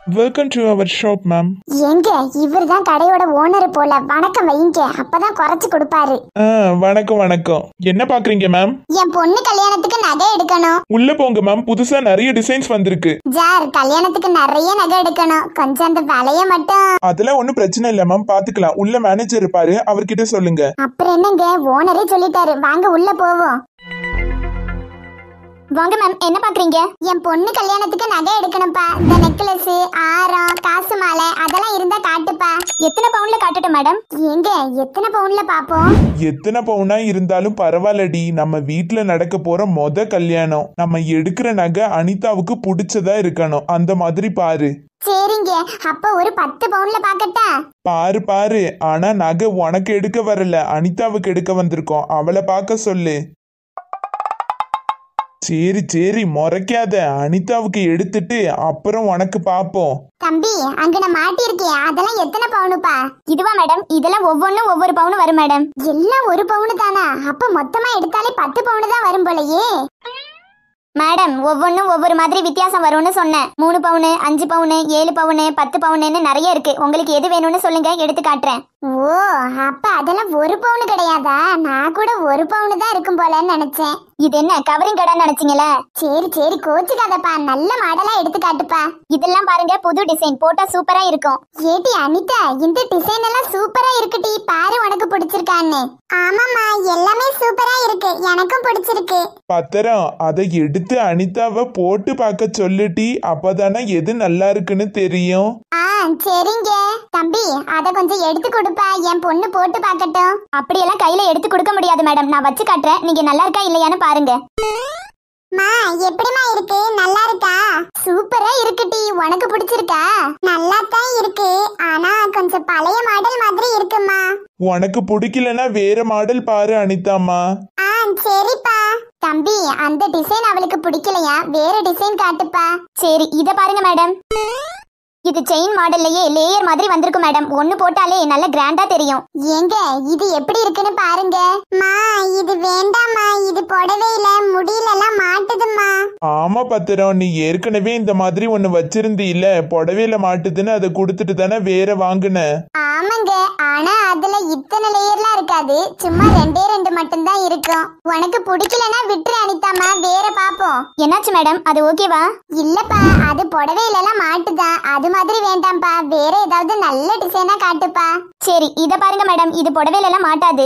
welcome to our shop ma'am எங்க இவர் தான் கடையோட ஓனர் போல வணக்கம் வைங்க அப்பதான் குறைச்சு கொடுப்பாரு ஆ வணக்கம் வணக்கம் என்ன பாக்குறீங்க மேம் என் பொண்ணு கல்யாணத்துக்கு நகை எடுக்கணும் உள்ள போங்க மேம் புதுசா நிறைய டிசைன்ஸ் வந்திருக்கு ஜார் கல்யாணத்துக்கு நிறைய நகை எடுக்கணும் கொஞ்சம் அந்த விலைய மட்டும் அதெல்லாம் ஒன்றும் பிரச்சனை இல்லை மேம் பாத்துக்கலாம் உள்ள மேனேஜர் இருப்பாரு அவர்கிட்ட சொல்லுங்க அப்புறம் என்னங்க ஓனரே சொல்லிட்டாரு வாங்க உள்ள போவோம் வாங்க மேம் என்ன பாக்குறீங்க என் பொண்ணு கல்யாணத்துக்கு நகை எடுக்கணும்ப்பா இந்த நெக்லஸ் ஆரம் காசு மாலை அதெல்லாம் இருந்தா காட்டுப்பா எத்தனை பவுன்ல காட்டட்டும் மேடம் எங்க எத்தனை பவுன்ல பாப்போம் எத்தனை பவுனா இருந்தாலும் பரவாயில்லடி நம்ம வீட்ல நடக்க போற மொத கல்யாணம் நம்ம எடுக்கிற நகை அனிதாவுக்கு பிடிச்சதா இருக்கணும் அந்த மாதிரி பாரு சரிங்க அப்ப ஒரு பத்து பவுன்ல பாக்கட்டா பாரு பாரு ஆனா நகை உனக்கு எடுக்க வரல அனிதாவுக்கு எடுக்க வந்திருக்கோம் அவளை பார்க்க சொல்லு சரி சரி முறைக்காத அனிதாவுக்கு எடுத்துட்டு அப்புறம் உனக்கு பாப்போம் தம்பி அங்க நான் மாட்டியிருக்கேன் அதெல்லாம் எத்தனை பவுனுப்பா இதுவா மேடம் இதெல்லாம் ஒவ்வொன்றும் ஒவ்வொரு பவுன் வரும் மேடம் எல்லாம் ஒரு பவுனு தானா அப்ப மொத்தமா எடுத்தாலே பத்து பவுனு தான் வரும் போலயே மேடம் ஒவ்வொன்றும் ஒவ்வொரு மாதிரி வித்தியாசம் வரும்னு சொன்னேன் மூணு பவுனு அஞ்சு பவுனு ஏழு பவுனு பத்து பவுனுன்னு நிறைய இருக்கு உங்களுக்கு எது வேணும்னு சொல்லுங்க எடுத்து காட்டுறேன் ஓ அப்ப அதெல்லாம் ஒரு பவுனு கிடையாதா நான் கூட ஒரு பவுனு தான் இருக்கும் போலன்னு நினைச்சேன் இது என்ன கவரிங் கடை நினைச்சீங்களா சரி சரி கோச்சுக்காதப்பா நல்ல மாடலா எடுத்து காட்டுப்பா இதெல்லாம் பாருங்க புது டிசைன் போட்டா சூப்பரா இருக்கும் ஏடி அனிதா இந்த டிசைன் எல்லாம் சூப்பரா இருக்குடி பாரு உனக்கு பிடிச்சிருக்கான்னு ஆமாமா எல்லாமே சூப்பரா இருக்கு எனக்கும் பிடிச்சிருக்கு பத்திரம் அதை எடுத்து அனிதாவை போட்டு பார்க்க சொல்லுட்டி அப்பதானே எது நல்லா இருக்குன்னு தெரியும் ஆ சரிங்க தம்பி அத கொஞ்சம் எடுத்து கொடுப்பா என் பொண்ணு போட்டு பார்க்கட்டும் அப்படியெல்லாம் கையில எடுத்து கொடுக்க முடியாது மேடம் நான் வச்சு காட்டுறேன் நீங்க நல்லா இருக்கா இல்லையான்னு பாருங்க மா எப்படிமா இருக்கு நல்லா இருக்கா சூப்பரா இருக்குடி உனக்கு பிடிச்சிருக்கா நல்லா தான் இருக்கு ஆனா கொஞ்சம் பழைய மாடல் மாதிரி இருக்குமா உனக்கு பிடிக்கலன்னா வேற மாடல் பாரு அனிதாம்மா ஆ சரிப்பா தம்பி அந்த டிசைன் அவளுக்கு பிடிக்கலையா வேற டிசைன் காட்டுப்பா சரி இத பாருங்க மேடம் இது செயின் மாடல்லையே லேயர் மாதிரி வந்திருக்கும் மேடம் ஒன்னு போட்டாலே நல்ல கிராண்டா தெரியும் ஏங்க இது எப்படி இருக்குன்னு பாருங்க மா இது வேண்டாம்மா இது புடவையில முடியலலாம் மாட்டுதுமா ஆமா பத்திரம் நீ ஏற்கனவே இந்த மாதிரி ஒன்னு வச்சிருந்தீல புடவையில மாட்டுதுன்னு அதை கொடுத்துட்டு தானே வேற வாங்குன ஆமாங்க ஆனா அதுல இத்தனை லேயர்லாம் இருக்காது சும்மா ரெண்டே ரெண்டு மட்டும் தான் இருக்கும் உனக்கு பிடிக்கலனா விட்டுரு அனிதாமா வேற பாப்போம் என்னாச்சு மேடம் அது ஓகேவா இல்லப்பா அது புடவையில எல்லாம் மாட்டுதா அது மாதிரி வேண்டாம்ப்பா வேற ஏதாவது நல்ல டிசைனா காட்டுப்பா சரி இத பாருங்க மேடம் இது புடவையில எல்லாம் மாட்டாது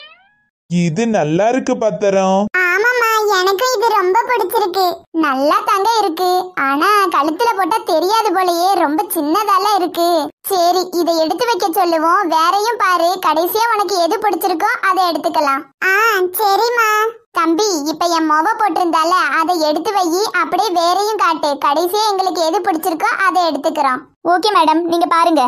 இது நல்லா இருக்கு பத்திரம் ஆமாம்மா எனக்கும் இது ரொம்ப பிடிச்சிருக்கு நல்லா தங்க இருக்கு ஆனா கழுத்துல போட்டா தெரியாது போலயே ரொம்ப சின்னதால இருக்கு சரி இதை எடுத்து வைக்க சொல்லுவோம் வேறையும் பாரு கடைசியா உனக்கு எது பிடிச்சிருக்கோ அதை எடுத்துக்கலாம் ஆ சரிம்மா தம்பி இப்ப என் மொவ போட்டிருந்தால அதை எடுத்து வை அப்படியே வேறையும் காட்டு கடைசியா எங்களுக்கு எது பிடிச்சிருக்கோ அதை எடுத்துக்கிறோம் ஓகே மேடம் நீங்க பாருங்க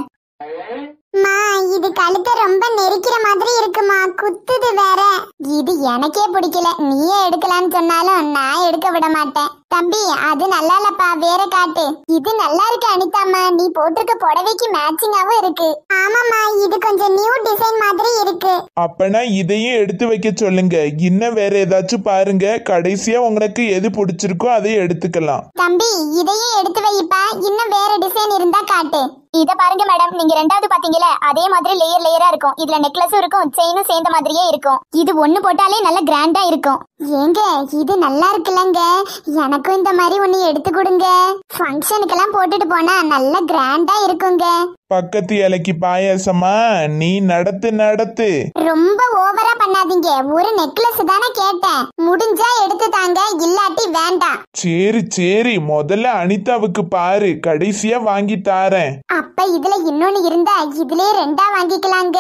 மா இது கழுத்தை ரொம்ப நெரிக்கிற மாதிரி இருக்குமா குத்துது வேற இது எனக்கே பிடிக்கல நீயே எடுக்கலாம்னு சொன்னாலும் நான் எடுக்க விட மாட்டேன் தம்பி அது நல்லா இல்லப்பா வேற காட்டு இது நல்லா இருக்கு அனிதாம்மா நீ போட்டிருக்க புடவைக்கு மேட்சிங்காவும் இருக்கு ஆமாம்மா இது கொஞ்சம் நியூ டிசைன் மாதிரி இருக்கு அப்பனா இதையும் எடுத்து வைக்க சொல்லுங்க இன்னும் வேற ஏதாச்சும் பாருங்க கடைசியா உங்களுக்கு எது பிடிச்சிருக்கோ அதை எடுத்துக்கலாம் தம்பி இதையும் எடுத்து வைப்பா இன்னும் வேற டிசைன் இருந்தா காட்டு இத பாருங்க மேடம் நீங்க ரெண்டாவது பாத்தீங்கல அதே மாதிரி லேயர் லேயரா இருக்கும் இதுல நெக்லஸும் இருக்கும் செயினும் சேர்ந்த மாதிரியே இருக்கும் இது ஒண்ணு போட்டாலே நல்ல கிராண்டா இருக்கும் ஏங்க இது நல்லா இருக்குல்லங்க எனக்கும் இந்த மாதிரி ஒண்ணு எடுத்து கொடுங்க ஃபங்க்ஷனுக்கெல்லாம் போட்டுட்டு போனா நல்ல கிராண்டா இருக்குங்க பக்கத்து இலைக்கு பாயாசமா நீ நடத்து நடத்து ரொம்ப ஓவரா பண்ணாதீங்க ஒரு நெக்லஸ் தானே கேட்டேன் முடிஞ்சா எடுத்து தாங்க இல்லாட்டி வேண்டாம் சரி சரி முதல்ல அனிதாவுக்கு பாரு கடைசியா வாங்கி தாரேன் அப்ப இதுல இன்னொன்னு இருந்தா இதுலயே ரெண்டா வாங்கிக்கலாங்க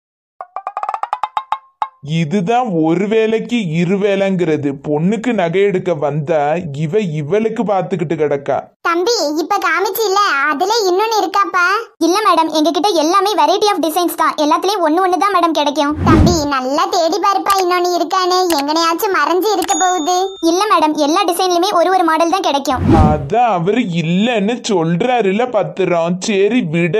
இதுதான் ஒரு வேலைக்கு இரு வேலைங்கிறது பொண்ணுக்கு நகை எடுக்க வந்தா இவ இவளுக்கு பாத்துக்கிட்டு கிடக்கா தம்பி இப்ப காமிச்சு இல்ல அதுல இன்னொன்னு இருக்காப்பா இல்ல மேடம் எங்க கிட்ட எல்லாமே வெரைட்டி ஆஃப் டிசைன்ஸ் தான் எல்லாத்துலயும் ஒண்ணு ஒண்ணு தான் மேடம் கிடைக்கும் தம்பி நல்லா தேடி பாருப்பா இன்னொன்னு இருக்கானே எங்கனையாச்சும் மறைஞ்சு இருக்க போகுது இல்ல மேடம் எல்லா டிசைன்லயுமே ஒரு ஒரு மாடல் தான் கிடைக்கும் அதான் அவரு இல்லைன்னு சொல்றாருல பத்திரம் சரி விட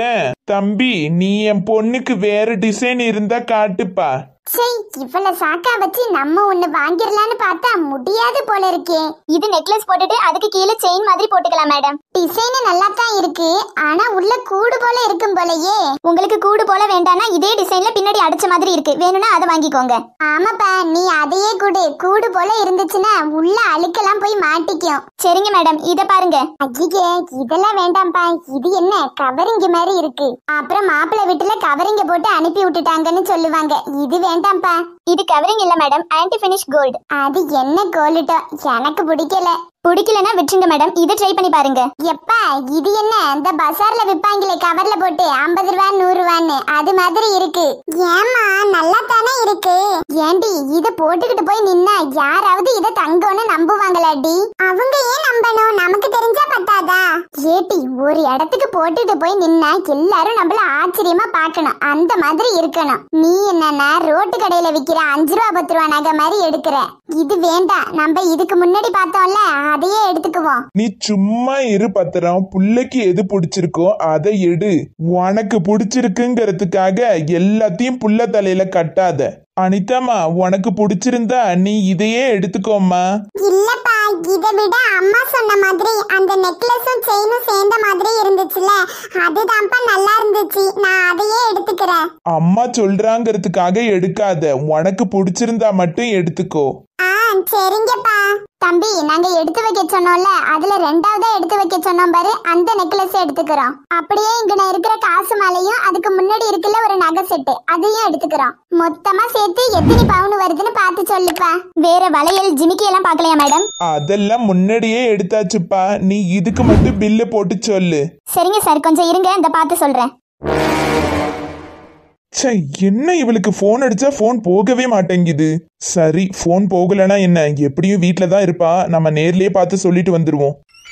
தம்பி நீ என் பொண்ணுக்கு வேற டிசைன் இருந்தா காட்டுப்பா சே இவ்வளவு சாக்கா வச்சு நம்ம ஒண்ணு வாங்கிடலாம்னு பார்த்தா முடியாது போல இருக்கே இது நெக்லஸ் போட்டுட்டு அதுக்கு கீழே செயின் மாதிரி போட்டுக்கலாம் மேடம் டிசைன் நல்லா தான் இருக்கு ஆனா உள்ள கூடு போல இருக்கும் போலயே உங்களுக்கு கூடு போல வேண்டாம்னா இதே டிசைன்ல பின்னாடி அடிச்ச மாதிரி இருக்கு வேணும்னா அதை வாங்கிக்கோங்க ஆமாப்பா நீ அதையே கூடு கூடு போல இருந்துச்சுன்னா உள்ள அழுக்கெல்லாம் போய் மாட்டிக்கும் சரிங்க மேடம் இத பாருங்க ஐயே இதெல்லாம் வேண்டாம்ப்பா இது என்ன கவரிங்க மாதிரி இருக்கு அப்புறம் மாப்பிள்ளை வீட்டுல கவரிங்க போட்டு அனுப்பி விட்டுட்டாங்கன்னு சொல்லுவாங்க இது வேண்டாம்ப்பா இது கவரிங் இல்ல மேடம் ஆன்டி ஃபினிஷ் கோல்டு அது என்ன கோலிட்டோ எனக்கு பிடிக்கல பிடிக்கலனா விட்டுருங்க மேடம் இதை ட்ரை பண்ணி பாருங்க எப்பா இது என்ன இந்த பசார்ல விப்பாங்களே கவர்ல போட்டு ஐம்பது ரூபா நூறு ரூபான்னு அது மாதிரி இருக்கு ஏமா நல்லா தானே இருக்கு ஏண்டி இத போட்டுக்கிட்டு போய் நின்னா யாராவது இத தங்கம்னு நம்புவாங்களாடி அவங்க ஏன் நம்பணும் நமக்கு தெரிஞ்சா பத்தாதா ஏட்டி ஒரு இடத்துக்கு போட்டுட்டு போய் நின்னா எல்லாரும் நம்மள ஆச்சரியமா பார்க்கணும் அந்த மாதிரி இருக்கணும் நீ என்னன்னா ரோட்டு கடையில விக்கிற அஞ்சு ரூபா பத்து ரூபா நகை மாதிரி எடுக்கிற இது வேண்டாம் நம்ம இதுக்கு முன்னாடி பார்த்தோம்ல அதையே எடுத்துக்குவோம் நீ சும்மா இரு பத்திரம் புள்ளைக்கு எது பிடிச்சிருக்கோ அதை எடு உனக்கு பிடிச்சிருக்குங்கிறதுக்காக எல்லாத்தையும் புள்ள தலையில கட்டாத அனிதாமா உனக்கு பிடிச்சிருந்தா நீ இதையே எடுத்துக்கோம்மா இல்லப்பா இதை விட அம்மா சொன்ன மாதிரி அந்த நெக்லஸும் செயினும் சேர்ந்த மாதிரி இருந்துச்சுல அதுதான்ப்பா நல்லா இருந்துச்சு நான் அதையே எடுத்துக்கிறேன் அம்மா சொல்றாங்கிறதுக்காக எடுக்காத உனக்கு பிடிச்சிருந்தா மட்டும் எடுத்துக்கோ ஆ சரிங்கப்பா தம்பி நாங்க எடுத்து வைக்க சொன்னோம்ல அதுல ரெண்டாவதா எடுத்து வைக்க சொன்னோம் பாரு அந்த நெக்லஸ் எடுத்துக்கிறோம் அப்படியே இங்க நான் இருக்கிற காசு மாலையும் அதுக்கு முன்னாடி இருக்குல்ல ஒரு நகை செட்டு அதையும் எடுத்துக்கிறோம் மொத்தமா சேர்த்து எத்தனை பவுன் வருதுன்னு பார்த்து சொல்லுப்பா வேற வளையல் ஜிமிக்கி எல்லாம் பார்க்கலையா மேடம் அதெல்லாம் முன்னாடியே எடுத்தாச்சுப்பா நீ இதுக்கு மட்டும் பில்லு போட்டு சொல்லு சரிங்க சார் கொஞ்சம் இருங்க இந்த பார்த்து சொல்றேன் ச்சே என்ன இவளுக்கு ஃபோன் அடிச்சா ஃபோன் போகவே மாட்டேங்குது சரி ஃபோன் போகலனா என்ன எப்படியும் வீட்டில் தான் இருப்பா நம்ம நேர்லயே பார்த்து சொல்லிட்டு வந்துருவோம்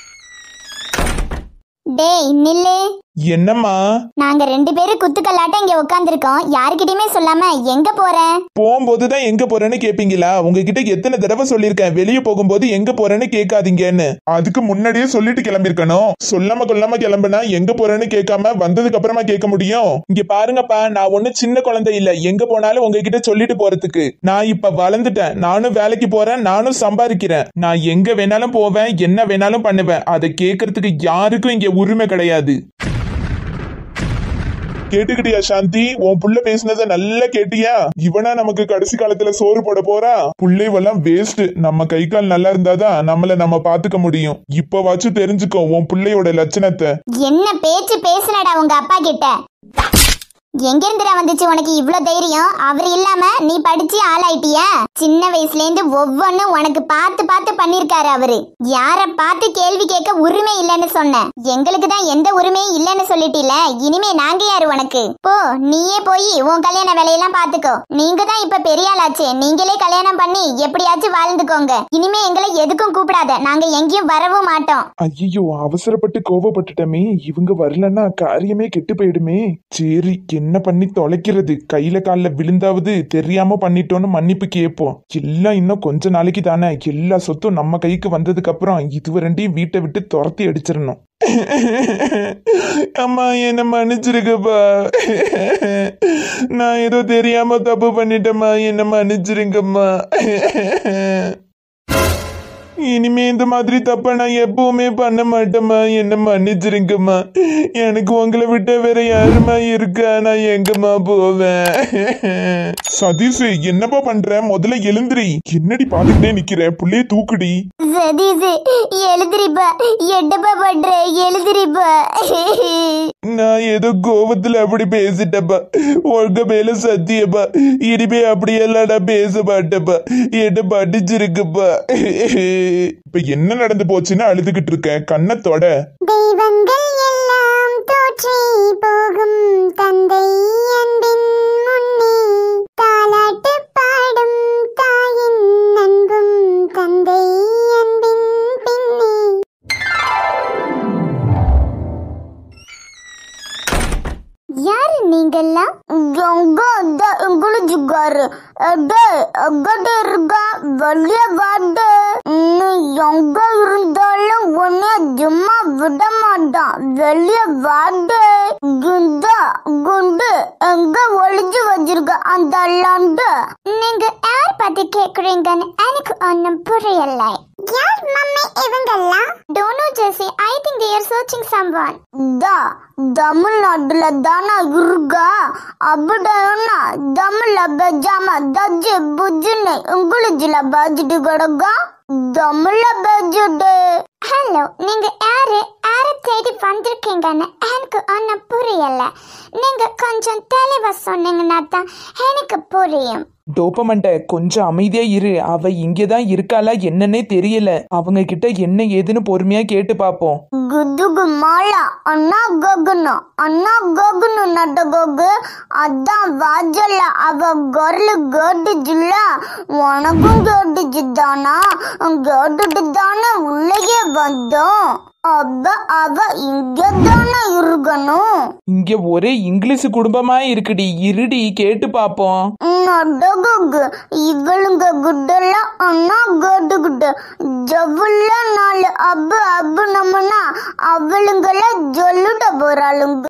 டேய் நில்லு என்னம்மா நாங்க ரெண்டு பேரும் குத்துக்கல்லாட்டம் இங்க உட்காந்துருக்கோம் யாருக்கிட்டயுமே சொல்லாம எங்க போறேன் போகும்போது தான் எங்க போறேன்னு கேப்பீங்களா உங்ககிட்ட எத்தனை தடவை சொல்லியிருக்கேன் வெளியே போகும்போது எங்க போறேன்னு கேட்காதீங்கன்னு அதுக்கு முன்னாடியே சொல்லிட்டு கிளம்பியிருக்கணும் சொல்லாம கொல்லாம கிளம்புனா எங்க போறேன்னு கேட்காம வந்ததுக்கு அப்புறமா கேட்க முடியும் இங்க பாருங்கப்பா நான் ஒண்ணு சின்ன குழந்தை இல்ல எங்க போனாலும் உங்ககிட்ட சொல்லிட்டு போறதுக்கு நான் இப்ப வளர்ந்துட்டேன் நானும் வேலைக்கு போறேன் நானும் சம்பாதிக்கிறேன் நான் எங்க வேணாலும் போவேன் என்ன வேணாலும் பண்ணுவேன் அதை கேட்கறதுக்கு யாருக்கும் இங்க உரிமை கிடையாது கேட்டுக்கிட்டியா சாந்தி உன் புள்ள பேசுனத நல்லா கேட்டியா இவனா நமக்கு கடைசி காலத்துல சோறு போட போறா புள்ளைவெல்லாம் வேஸ்ட் நம்ம கை கால் நல்லா இருந்தாதான் நம்மள நம்ம பாத்துக்க முடியும் இப்பவாச்சும் தெரிஞ்சுக்கோ உன் புள்ளையோட லட்சணத்தை என்ன பேச்சு பேசுனடா உங்க அப்பா கிட்ட எங்க இருந்துடா வந்துச்சு உனக்கு இவ்ளோ தைரியம் அவர் இல்லாம நீ படிச்சு ஆளாயிட்டியா சின்ன வயசுல இருந்து ஒவ்வொன்னும் உனக்கு பார்த்து பார்த்து பண்ணிருக்காரு அவரு யார பார்த்து கேள்வி கேட்க உரிமை இல்லைன்னு சொன்னேன் எங்களுக்கு தான் எந்த உரிமையும் இல்லைன்னு சொல்லிட்டில இனிமே நாங்க யாரு உனக்கு போ நீயே போய் உன் கல்யாண வேலையெல்லாம் பாத்துக்கோ நீங்க தான் இப்ப பெரிய ஆளாச்சே நீங்களே கல்யாணம் பண்ணி எப்படியாச்சும் வாழ்ந்துக்கோங்க இனிமே எங்களை எதுக்கும் கூப்பிடாத நாங்க எங்கேயும் வரவும் மாட்டோம் ஐயோ அவசரப்பட்டு கோவப்பட்டுட்டமே இவங்க வரலன்னா காரியமே கெட்டு போயிடுமே சரி என்ன பண்ணி தொலைக்கிறது கையில கால்ல விழுந்தாவது தெரியாம பண்ணிட்டோன்னு மன்னிப்பு கேட்போம் எல்லாம் இன்னும் கொஞ்ச நாளைக்கு தானே எல்லா சொத்தும் நம்ம கைக்கு வந்ததுக்கு அப்புறம் இது ரெண்டையும் வீட்டை விட்டு துரத்தி அடிச்சிடணும் அம்மா என்ன மன்னிச்சிருக்கப்பா நான் ஏதோ தெரியாம தப்பு பண்ணிட்டேம்மா என்ன மன்னிச்சிருங்கம்மா இனிமே இந்த மாதிரி தப்ப நான் எப்பவுமே பண்ண மாட்டேம்மா என்ன மன்னிச்சிருங்கம்மா எனக்கு உங்களை விட்ட வேற யாருமா இருக்கா நான் எங்கம்மா போவேன் சதீஷ் என்னப்பா பண்ற முதல்ல எழுந்திரி என்னடி பாத்துக்கிட்டே நிக்கிற புள்ளைய தூக்குடி சதீஷ் எழுதிரிப்பா எட்டப்பா பண்ற எழுதிரிப்பா நான் ஏதோ கோபத்துல அப்படி பேசிட்டப்பா உங்க மேல சத்தியப்பா இனிமே அப்படியெல்லாம் நான் பேச மாட்டேப்பா என்ன படிச்சிருக்குப்பா இப்ப என்ன நடந்து போச்சுன்னு அழுதுகிட்டு இருக்கேன் கண்ணை தொட தெய்வங்கள் எல்லாம் தோற்றி போகும் தந்தை அன்பின் முன்னே தாலாட்டு பாடும் தாயின் அன்பும் தந்தை அன்பின் பின்னே யாரு நீங்கெல்லாம் எங்க அந்த எங்களுக்கு ஜுகாரு அடே எங்கட இருக்கா வெளிய வாடு நீ எங்க இருந்தாலும் உன்னை சும்மா விட மாட்டான் வெளிய வாடு குண்டா குண்டு எங்க ஒளிஞ்சு வச்சிருக்க அந்த லண்டு நீங்க யார் பத்தி கேக்குறீங்கன்னு எனக்கு ஒன்னும் புரியல யார் மம்மி இவங்கெல்லாம் don't know Jessie I think they are searching someone தா தமிழ்நாட்டுல தானா இருக்கா அப்படின்னா தமிழ்ல பெஜாம தஜ்ஜு புஜ்ஜுன்னு இங்கிலீஷ்ல பேஜிட்டு கிடக்கா தமிழ்ல பேஜிட்டு ஹலோ நீங்க யாரு யாரை தேடி வந்திருக்கீங்கன்னு எனக்கு ஒன்னும் புரியல நீங்க கொஞ்சம் தெளிவா சொன்னீங்கன்னா தான் எனக்கு புரியும் டோப்பமண்ட கொஞ்சம் அமைதியா இரு அவ இங்கதான் இருக்காளா என்னன்னே தெரியல அவங்க கிட்ட என்ன ஏதுன்னு பொறுமையா கேட்டு பாப்போம் ಗುದ್ದುಗು ಮಾಳ ಅಣ್ಣ ಗಗನು ಅಣ್ಣ ಗಗನು ನಟ ಗಗು ಅದ ವಾಜಲ್ಲ ಅವ ಗೊರ್ಲು ಗಡ್ಡಿಜಿಲ್ಲ உனக்கும் கேட்டுச்சுதானா கேட்டுட்டுதானே உள்ளேயே வந்தோம் அப்ப அவ இங்கதானே இருக்கணும் இங்க ஒரே இங்கிலீஷ் குடும்பமா இருக்குடி இருடி கேட்டு பாப்போம் நடகுக்கு இவளுங்க குட்டெல்லாம் அண்ணா கேட்டுக்கிட்டு ஜவுள்ள நாலு அப்பு அப்பு நம்மனா அவளுங்கள சொல்லிட்ட போறாளுங்க